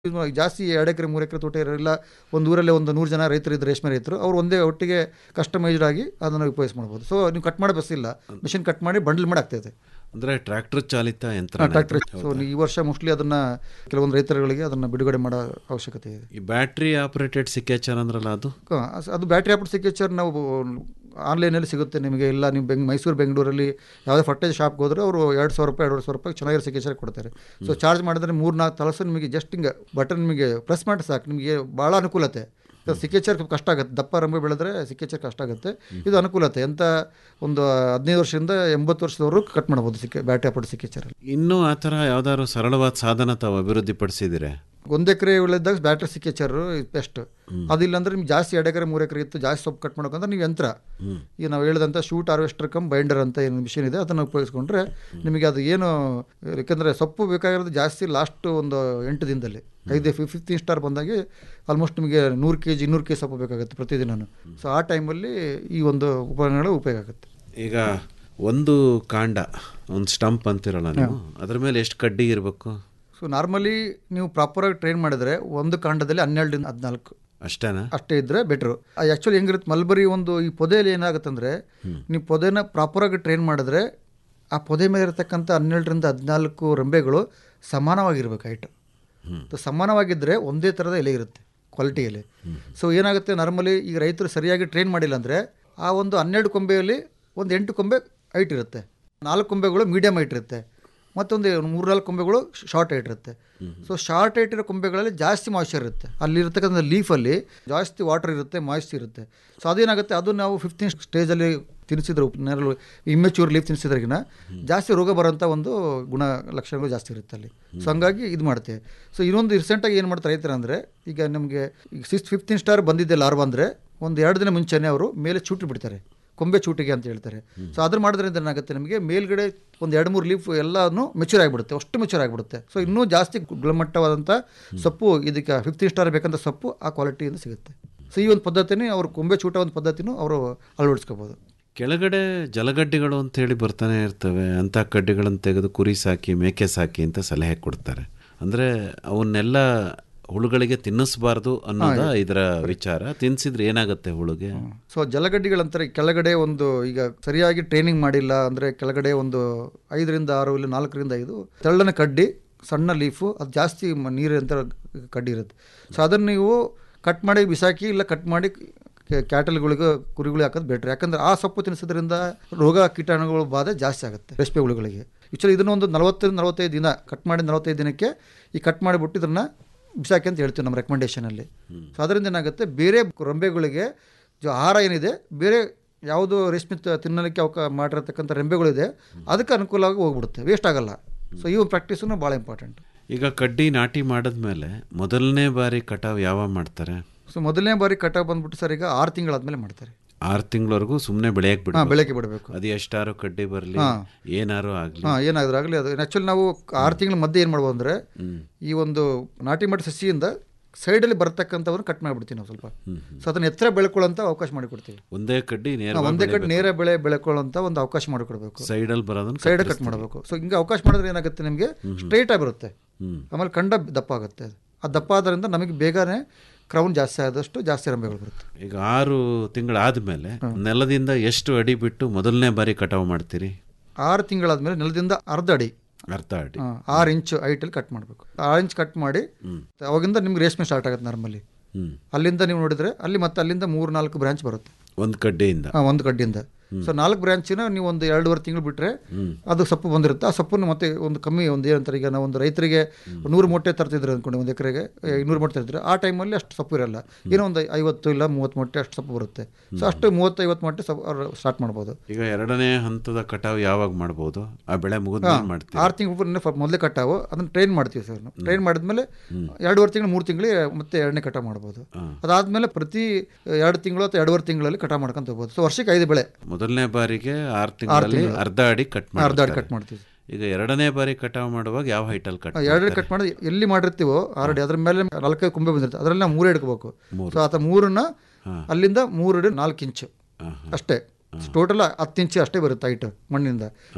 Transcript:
ಇದು ಜಾಸ್ತಿ ಎರಡು ಎಕರೆ ಮೂರು ಎಕರೆ ತೋಟ ಇರೋಲ್ಲ ಒಂದು ಊರಲ್ಲೇ ಒಂದು ನೂರು ಜನ ರೈತರು ಇದ್ದರು ರೇಷ್ಮೆ ರೈತರು ಅವ್ರು ಒಂದೇ ಒಟ್ಟಿಗೆ ಕಸ್ಟಮೈಸ್ಡ್ ಆಗಿ ಅದನ್ನು ಉಪಯೋಗಿಸ್ ಮಾಡ್ಬೋದು ಸೊ ನೀವು ಕಟ್ ಮಾಡೋ ಬಸ್ ಇಲ್ಲ ಮಿಷಿನ್ ಕಟ್ ಮಾಡಿ ಬಂಡಲ್ ಮಾಡಿ ಆಗ್ತೈತೆ ಅಂದ್ರೆ ಟ್ರ್ಯಾಕ್ಟರ್ ಚಾಲಿತ ಯಂತ್ರ ಟ್ರ್ಯಾಕ್ಟರ್ ಸೊ ಈ ವರ್ಷ ಮೋಸ್ಟ್ಲಿ ಅದನ್ನು ಕೆಲವೊಂದು ರೈತರುಗಳಿಗೆ ಅದನ್ನು ಬಿಡುಗಡೆ ಮಾಡೋ ಅವಶ್ಯಕತೆ ಇದೆ ಈ ಬ್ಯಾಟ್ರಿ ಆಪರೇಟೆಡ್ ಸಿಕ್ಕೇಚರ್ ಅಂದ್ರಲ್ಲ ಅದು ಕ- ಅದು ಬ್ಯಾಟ್ರಿ ಆಪರೇಟ್ ಸಿಗ್ನೇಚರ್ ನಾವು ಆನ್ಲೈನಲ್ಲಿ ಸಿಗುತ್ತೆ ನಿಮಗೆ ಇಲ್ಲ ನೀವು ಬೆಂಗ್ ಮೈಸೂರು ಬೆಂಗಳೂರಲ್ಲಿ ಯಾವುದೇ ಫರ್ಟೈಜ್ ಶಾಪ್ಗೆ ಹೋದ್ರೆ ಅವರು ಎರಡು ಸಾವಿರ ರೂಪಾಯಿ ಎರಡು ಸಾವಿರ ರೂಪಾಯಿ ಚೆನ್ನಾಗಿರೋ ಸಿಗ್ನೇಚರ್ ಕೊಡ್ತಾರೆ ಸೊ ಚಾರ್ಜ್ ಮಾಡಿದ್ರೆ ಮೂರು ನಾಲ್ಕು ತಲಸು ನಿಮಗೆ ಜಸ್ಟ್ ಹಿಂಗೆ ಬಟನ್ ನಿಮಗೆ ಪ್ರೆಸ್ ಮಾಡಿ ಸಾಕು ನಿಮಗೆ ಭಾಳ ಅನುಕೂಲತೆ ಸಿಕ್ಕೇಚರ್ ಕಷ್ಟ ಆಗುತ್ತೆ ದಪ್ಪ ರಂಬೆ ಬೆಳೆದ್ರೆ ಸಿಕ್ಕೇಚರ್ ಕಷ್ಟ ಆಗುತ್ತೆ ಇದು ಅನುಕೂಲತೆ ಎಂಥ ಒಂದು ಹದಿನೈದು ವರ್ಷದಿಂದ ಎಂಬತ್ತು ವರ್ಷದವರು ಕಟ್ ಮಾಡ್ಬೋದು ಸಿಕ್ಕೆ ಬ್ಯಾಟ್ರಿ ಆಪರೇಟ್ ಸಿಕ್ಕೇಚರಲ್ಲಿ ಇನ್ನೂ ಆ ಥರ ಯಾವ್ದಾದ್ರು ಸರಳವಾದ ಸಾಧನ ತಾವು ಅಭಿವೃದ್ಧಿ ಪಡಿಸಿದಿರೆ ಒಂದು ಎಕರೆ ಉಳಿದಾಗ ಬ್ಯಾಟ್ರಿ ಸಿಕ್ಕೇಚರ್ ಬೆಸ್ಟ್ ಅದಿಲ್ಲ ಅಂದ್ರೆ ನಿಮ್ಗೆ ಜಾಸ್ತಿ ಎರಡು ಎಕರೆ ಮೂರು ಎಕರೆ ಇತ್ತು ಜಾಸ್ತಿ ಸೊಪ್ಪು ಕಟ್ ಮಾಡ್ಬೇಕಂದ್ರೆ ನೀವು ಯಂತ್ರ ಈಗ ನಾವು ಹೇಳಿದಂಥ ಶೂಟ್ ಹಾರ್ವೆಸ್ಟರ್ ಕಮ್ ಬೈಂಡರ್ ಅಂತ ಏನು ಮಿಷಿನ್ ಇದೆ ಅದನ್ನು ಉಪಯೋಗಿಸ್ಕೊಂಡ್ರೆ ನಿಮಗೆ ಅದು ಏನು ಯಾಕಂದರೆ ಸೊಪ್ಪು ಬೇಕಾಗಿರೋದು ಜಾಸ್ತಿ ಲಾಸ್ಟ್ ಒಂದು ಎಂಟು ದಿನದಲ್ಲಿ ಐದು ಫಿಫ್ಟೀನ್ ಸ್ಟಾರ್ ಬಂದಾಗೆ ಆಲ್ಮೋಸ್ಟ್ ನಿಮಗೆ ನೂರು ಕೆ ಜಿ ಇನ್ನೂರು ಕೆ ಜಿ ಸೊಪ್ಪು ಬೇಕಾಗುತ್ತೆ ಪ್ರತಿದಿನ ಸೊ ಆ ಟೈಮಲ್ಲಿ ಈ ಒಂದು ಉಪಕರಣಗಳು ಉಪಯೋಗ ಆಗುತ್ತೆ ಈಗ ಒಂದು ಕಾಂಡ ಒಂದು ಸ್ಟಂಪ್ ಅಂತಿರಲ್ಲ ನೀವು ಅದ್ರ ಮೇಲೆ ಎಷ್ಟು ಕಡ್ಡಿ ಇರಬೇಕು ಸೊ ನಾರ್ಮಲಿ ನೀವು ಪ್ರಾಪರಾಗಿ ಟ್ರೈನ್ ಮಾಡಿದ್ರೆ ಒಂದು ಕಾಂಡದಲ್ಲಿ ಹನ್ನೆರಡರಿಂದ ಹದಿನಾಲ್ಕು ಅಷ್ಟೇನಾ ಅಷ್ಟೇ ಇದ್ದರೆ ಬೆಟ್ರು ಆ್ಯಕ್ಚುಲಿ ಹೆಂಗಿರುತ್ತೆ ಮಲ್ಬರಿ ಒಂದು ಈ ಪೊದೆಯಲ್ಲಿ ಏನಾಗುತ್ತಂದರೆ ನೀವು ಪೊದೆನ ಪ್ರಾಪರಾಗಿ ಟ್ರೈನ್ ಮಾಡಿದ್ರೆ ಆ ಪೊದೆ ಮೇಲೆ ಇರತಕ್ಕಂಥ ಹನ್ನೆರಡರಿಂದ ಹದಿನಾಲ್ಕು ರೆಂಬೆಗಳು ಸಮಾನವಾಗಿರ್ಬೇಕು ಹೈಟ್ ಸಮಾನವಾಗಿದ್ದರೆ ಒಂದೇ ಥರದ ಎಲೆ ಇರುತ್ತೆ ಕ್ವಾಲಿಟಿ ಎಲೆ ಸೊ ಏನಾಗುತ್ತೆ ನಾರ್ಮಲಿ ಈಗ ರೈತರು ಸರಿಯಾಗಿ ಟ್ರೈನ್ ಮಾಡಿಲ್ಲ ಅಂದರೆ ಆ ಒಂದು ಹನ್ನೆರಡು ಕೊಂಬೆಯಲ್ಲಿ ಒಂದು ಎಂಟು ಕೊಂಬೆ ಹೈಟ್ ಇರುತ್ತೆ ನಾಲ್ಕು ಕೊಂಬೆಗಳು ಮೀಡಿಯಮ್ ಹೈಟ್ ಇರುತ್ತೆ ಮತ್ತೊಂದು ಮೂರ್ನಾಲ್ಕು ಕೊಂಬೆಗಳು ಶಾರ್ಟ್ ಹೈಟ್ ಇರುತ್ತೆ ಸೊ ಶಾರ್ಟ್ ಹೈಟ್ ಇರೋ ಕೊಂಬೆಗಳಲ್ಲಿ ಜಾಸ್ತಿ ಮಾಯ್ಶ್ಚರ್ ಇರುತ್ತೆ ಅಲ್ಲಿರ್ತಕ್ಕಂಥ ಲೀಫಲ್ಲಿ ಜಾಸ್ತಿ ವಾಟರ್ ಇರುತ್ತೆ ಮಾಯ್ಸ್ಟ್ ಇರುತ್ತೆ ಸೊ ಅದೇನಾಗುತ್ತೆ ಅದು ನಾವು ಫಿಫ್ಟೀನ್ ಸ್ಟೇಜಲ್ಲಿ ತಿನ್ನಿಸಿದ್ರೆ ನೆರಳು ಇಮ್ಮೆಚೂರ್ ಲೀಫ್ ತಿನ್ನಿಸಿದ್ರಿಗಿನ ಜಾಸ್ತಿ ರೋಗ ಬರೋಂಥ ಒಂದು ಗುಣ ಲಕ್ಷಣಗಳು ಜಾಸ್ತಿ ಇರುತ್ತೆ ಅಲ್ಲಿ ಸೊ ಹಂಗಾಗಿ ಇದು ಮಾಡ್ತೇವೆ ಸೊ ಇನ್ನೊಂದು ರೀಸೆಂಟಾಗಿ ಏನು ಮಾಡ್ತಾರೆ ರೈತರು ಅಂದರೆ ಈಗ ನಮಗೆ ಈಗ ಸಿಕ್ಸ್ ಫಿಫ್ಟೀನ್ ಸ್ಟಾರ್ ಬಂದಿದ್ದೆ ಲಾರ್ವ್ ಅಂದರೆ ಒಂದು ಎರಡು ದಿನ ಮುಂಚೆನೇ ಅವರು ಮೇಲೆ ಚೂಟಿ ಬಿಡ್ತಾರೆ ಕೊಂಬೆ ಚೂಟಿಗೆ ಅಂತ ಹೇಳ್ತಾರೆ ಸೊ ಅದ್ರ ಮಾಡೋದ್ರಿಂದ ಏನಾಗುತ್ತೆ ನಮಗೆ ಮೇಲ್ಗಡೆ ಒಂದು ಎರಡು ಮೂರು ಲೀಫ್ ಎಲ್ಲನೂ ಮೆಚೂರ್ ಆಗಿಬಿಡುತ್ತೆ ಅಷ್ಟು ಮೆಚೂರ್ ಆಗಿಬಿಡುತ್ತೆ ಸೊ ಇನ್ನೂ ಜಾಸ್ತಿ ಗುಣಮಟ್ಟವಾದಂಥ ಸೊಪ್ಪು ಇದಕ್ಕೆ ಫಿಫ್ಟೀನ್ ಸ್ಟಾರ್ ಬೇಕಂತ ಸೊಪ್ಪು ಆ ಕ್ವಾಲಿಟಿಯಿಂದ ಸಿಗುತ್ತೆ ಸೊ ಈ ಒಂದು ಪದ್ಧತಿನೇ ಅವರು ಕೊಂಬೆ ಚೂಟ ಒಂದು ಪದ್ಧತಿನೂ ಅವರು ಅಳವಡಿಸ್ಕೋಬೋದು ಕೆಳಗಡೆ ಜಲಗಡ್ಡಿಗಳು ಅಂತ ಹೇಳಿ ಬರ್ತಾನೆ ಇರ್ತವೆ ಅಂಥ ಕಡ್ಡಿಗಳನ್ನು ತೆಗೆದು ಕುರಿ ಸಾಕಿ ಮೇಕೆ ಸಾಕಿ ಅಂತ ಸಲಹೆ ಕೊಡ್ತಾರೆ ಅಂದರೆ ಅವನ್ನೆಲ್ಲ ಹುಳುಗಳಿಗೆ ತಿನ್ನಿಸ್ಬಾರ್ದು ಅನ್ನೋದ ಇದರ ವಿಚಾರ ತಿನ್ಸಿದ್ರೆ ಏನಾಗುತ್ತೆ ಹುಳುಗೆ ಸೊ ಜಲಗಡ್ಡಿಗಳಂತಾರೆ ಕೆಳಗಡೆ ಒಂದು ಈಗ ಸರಿಯಾಗಿ ಟ್ರೈನಿಂಗ್ ಮಾಡಿಲ್ಲ ಅಂದರೆ ಕೆಳಗಡೆ ಒಂದು ಐದರಿಂದ ಆರು ಇಲ್ಲ ನಾಲ್ಕರಿಂದ ಐದು ತೆಳ್ಳನ ಕಡ್ಡಿ ಸಣ್ಣ ಲೀಫು ಅದು ಜಾಸ್ತಿ ಮ- ನೀರು ಅಂತ ಕಡ್ಡಿ ಇರುತ್ತೆ ಸೊ ಅದನ್ನು ನೀವು ಕಟ್ ಮಾಡಿ ಬಿಸಾಕಿ ಇಲ್ಲ ಕಟ್ ಮಾಡಿ ಕ್ಯಾಟಲ್ಗಳಿಗೆ ಕುರಿಗಳಿಗೆ ಹಾಕೋದು ಬೆಟ್ರ್ ಯಾಕಂದ್ರೆ ಆ ಸೊಪ್ಪು ತಿನ್ನಿಸೋದ್ರಿಂದ ರೋಗ ಕೀಟಾಣುಗಳ ಬಾಧೆ ಜಾಸ್ತಿ ಆಗುತ್ತೆ ರೇಷ್ಮೆ ಹುಳುಗಳಿಗೆ ಆ್ಯಕ್ಚುಲಿ ಇದನ್ನು ಒಂದು ನಲವತ್ತರಿಂದ ನಲವತ್ತೈದು ದಿನ ಕಟ್ ಮಾಡಿ ನಲವತ್ತೈದು ದಿನಕ್ಕೆ ಈ ಕಟ್ ಮಾಡಿಬಿಟ್ಟು ಇದನ್ನು ಬಿಸಾಕಿ ಅಂತ ಹೇಳ್ತೀವಿ ನಮ್ಮ ರೆಕಮೆಂಡೇಷನಲ್ಲಿ ಸೊ ಅದರಿಂದ ಏನಾಗುತ್ತೆ ಬೇರೆ ರೆಂಬೆಗಳಿಗೆ ಜೊ ಆಹಾರ ಏನಿದೆ ಬೇರೆ ಯಾವುದು ರೇಷ್ಮೆ ತ- ತಿನ್ನಲಿಕ್ಕೆ ಅವಕ ಮಾಡಿರತಕ್ಕಂಥ ರೆಂಬೆಗಳಿದೆ ಅದಕ್ಕೆ ಅನುಕೂಲವಾಗಿ ಹೋಗ್ಬಿಡುತ್ತೆ ವೇಸ್ಟ್ ಆಗಲ್ಲ ಸೊ ಈ ಒಂದು ಪ್ರಾಕ್ಟೀಸನ್ನು ಭಾಳ ಇಂಪಾರ್ಟೆಂಟ್ ಈಗ ಕಡ್ಡಿ ನಾಟಿ ಮಾಡಿದ್ಮೇಲೆ ಮೊದಲನೇ ಬಾರಿ ಕಟಾವ್ ಯಾವಾಗ ಮಾಡ್ತಾರೆ ಸೊ ಮೊದಲನೇ ಬಾರಿ ಕಟಾವು ಬಂದ್ಬಿಟ್ಟು ಸರ್ ಈಗ ಆರು ತಿಂಗಳಾದ್ಮೇಲೆ ಮಾಡ್ತಾರೆ ಆರು ತಿಂಗಳವರೆಗೂ ಸುಮ್ಮನೆ ಬೆಳೆಯಕ್ಕೆ ಹಾಂ ಬಿಡ ಬೆಳಗ್ಗೆ ಬಿಡಬೇಕು ಅದು ಎಷ್ಟಾರು ಕಡ್ಡಿ ಬರಲಿ ಏನಾರು ಆಗಲಿ ಹಾಂ ಏನಾದರೂ ಆಗಲಿ ಅದು ಆ್ಯಕ್ಚುಲಿ ನಾವು ಆರು ತಿಂಗಳ ಮಧ್ಯೆ ಏನು ಮಾಡ್ಬೋದು ಅಂದರೆ ಈ ಒಂದು ನಾಟಿ ಮಾಡಿ ಸಸಿಯಿಂದ ಸೈಡಲ್ಲಿ ಬರ್ತಕ್ಕಂಥವ್ರನ್ನ ಕಟ್ ಮಾಡಿಬಿಡ್ತೀವಿ ನಾವು ಸ್ವಲ್ಪ ಸೊ ಅದನ್ನ ಎತ್ತರ ಬೆಳ್ಕೊಳ್ಳೋಂಥ ಅವಕಾಶ ಮಾಡಿಕೊಡ್ತೀವಿ ಒಂದೇ ಕಡ್ಡಿ ನೇರ ನಾವು ಒಂದೇ ಕಡೆ ನೇರ ಬೆಳೆ ಬೆಳ್ಕೊಳ್ಳೋಂಥ ಒಂದು ಅವಕಾಶ ಮಾಡಿಕೊಡ್ಬೇಕು ಸೈಡಲ್ಲಿ ಬರೋದನ್ನ ಸೈಡ್ ಕಟ್ ಮಾಡಬೇಕು ಸೊ ಹಿಂಗೆ ಅವಕಾಶ ಮಾಡಿದ್ರೆ ಏನಾಗುತ್ತೆ ನಿಮಗೆ ಸ್ಟ್ರೈಟ್ ಆಗಿರುತ್ತೆ ಆಮೇಲೆ ಕಂಡ ದಪ್ಪ ಆಗುತ್ತೆ ಅದು. ಆ ದಪ್ಪ ಆದ್ರಿಂದ ನಮಗೆ ಬೇಗನೆ ಕ್ರೌನ್ ಜಾಸ್ತಿ ಆದಷ್ಟು ಜಾಸ್ತಿ ರಂಬೆಗಳು ಬರುತ್ತೆ ಈಗ ಆರು ತಿಂಗಳಾದ್ಮೇಲೆ ನೆಲದಿಂದ ಎಷ್ಟು ಅಡಿ ಬಿಟ್ಟು ಮೊದಲನೇ ಬಾರಿ ಕಟಾವು ಮಾಡ್ತೀರಿ ಆರು ತಿಂಗಳಾದ್ಮೇಲೆ ನೆಲದಿಂದ ಅರ್ಧ ಅಡಿ ಅರ್ಧ ಅಡಿ ಆ, ಆರು ಇಂಚು ಹೈಟಲ್ಲಿ ಕಟ್ ಮಾಡಬೇಕು ಆರು ಇಂಚ್ ಕಟ್ ಮಾಡಿ ಅವಾಗಿಂದ ನಿಮ್ಗೆ ರೇಷ್ಮೆ ಸ್ಟಾರ್ಟ್ ಆಗುತ್ತೆ ನಾರ್ಮಲಿ ಹ್ಮ್ ಅಲ್ಲಿಂದ ನೀವು ನೋಡಿದ್ರೆ ಅಲ್ಲಿ ಮತ್ತೆ ಅಲ್ಲಿಂದ ಮೂರು ನಾಲ್ಕು ಬ್ರಾಂಚ್ ಬರುತ್ತೆ ಒಂದು ಕಡ್ಡಿಯಿಂದ ಆ, ಒಂದು ಕಡ್ಡಿಯಿಂದ ಸೊ ನಾಲ್ಕು ಬ್ರಾಂಚಿನ ನೀವು ಒಂದು ಎರಡೂವರೆ ತಿಂಗಳು ಬಿಟ್ಟರೆ ಅದು ಸೊಪ್ಪು ಬಂದಿರುತ್ತೆ ಆ ಸೊಪ್ಪನ್ನು ಮತ್ತೆ ಒಂದು ಕಮ್ಮಿ ಒಂದು ಏನಂತಾರೆ ಈಗ ನಾವು ಒಂದು ರೈತರಿಗೆ ನೂರು ಮೊಟ್ಟೆ ತರ್ತಿದ್ರು ಅಂದ್ಕೊಂಡು ಒಂದು ಎಕರೆಗೆ ಇನ್ನೂರು ಮೊಟ್ಟೆ ತರ್ತಿದ್ರು ಆ ಟೈಮಲ್ಲಿ ಅಷ್ಟು ಸೊಪ್ಪು ಇರಲ್ಲ ಏನೋ ಒಂದು ಐವತ್ತು ಇಲ್ಲ ಮೂವತ್ತು ಮೊಟ್ಟೆ ಅಷ್ಟು ಸೊಪ್ಪು ಬರುತ್ತೆ ಸೊ ಅಷ್ಟು ಮೂವತ್ತೈವತ್ತು ಮೊಟ್ಟೆ ಸೊಪ್ಪು ಅವ್ರು ಸ್ಟಾರ್ಟ್ ಮಾಡ್ಬೋದು ಈಗ ಎರಡನೇ ಹಂತದ ಕಟಾವು ಯಾವಾಗ ಮಾಡ್ಬೋದು ಆ ಬೆಳೆ ಮುಗಿದ್ಮೇಲೆ ಮಾಡ್ತೀವಿ ಆರು ತಿಂಗಳು ಮೊದಲೇ ಕಟಾವು ಅದನ್ನು ಟ್ರೈನ್ ಮಾಡ್ತೀವಿ ಸರ್ ನಾವು ಟ್ರೈನ್ ಮಾಡಿದ್ಮೇಲೆ ಎರಡೂವರೆ ತಿಂಗಳು ಮೂರು ತಿಂಗಳಿಗೆ ಮತ್ತೆ ಎರಡನೇ ಕಟಾವು ಮಾಡ್ಬೋದು ಅದಾದಮೇಲೆ ಪ್ರತಿ ಎರಡು ತಿಂಗಳು ಅಥವಾ ಎರಡೂವರೆ ತಿಂಗಳಲ್ಲಿ ಕಟಾವು ಮಾಡ್ಕೊಂತ ಹೋಗ್ಬೋದು ಸೊ ವರ್ಷಕ್ಕೆ ಐದು ಬೆಳೆ ಮೊದಲನೇ ಬಾರಿಗೆ ಆರು ತಿಂಗಳಲ್ಲಿ ಅರ್ಧ ಅಡಿ ಕಟ್ ಅರ್ಧ ಅಡಿ ಮಾಡಿ ಕಟ್ ಮಾಡ್ತೀವಿ ಈಗ ಎರಡನೇ ಬಾರಿ ಕಟಾವು ಮಾಡುವಾಗ ಯಾವ ಹೈಟಲ್ಲಿ ಕಟ್ ಎರಡು ಕಟ್ ಮಾಡಿ ಎಲ್ಲಿ ಮಾಡಿರ್ತೀವೋ ಆಲ್ರೆಡಿ ಅದ್ರ ಮೇಲೆ ನಾಲ್ಕೈದು ಕೊಂಬೆ ಬಂದಿರುತ್ತೆ ಅದರಲ್ಲಿ ನಾವು ಮೂರೇ ಇಟ್ಕೋಬೇಕು ಸೊ ಆತ ಮೂರನ್ನ ಅಲ್ಲಿಂದ ಮೂರು ನಾಲ್ಕು ಇಂಚು ಅಷ್ಟೇ ಟೋಟಲ್ ಹತ್ತು ಇಂಚು ಅಷ್ಟೇ ಬರುತ್ತೆ ಹೈಟ್ ಮಣ್ಣಿಂದ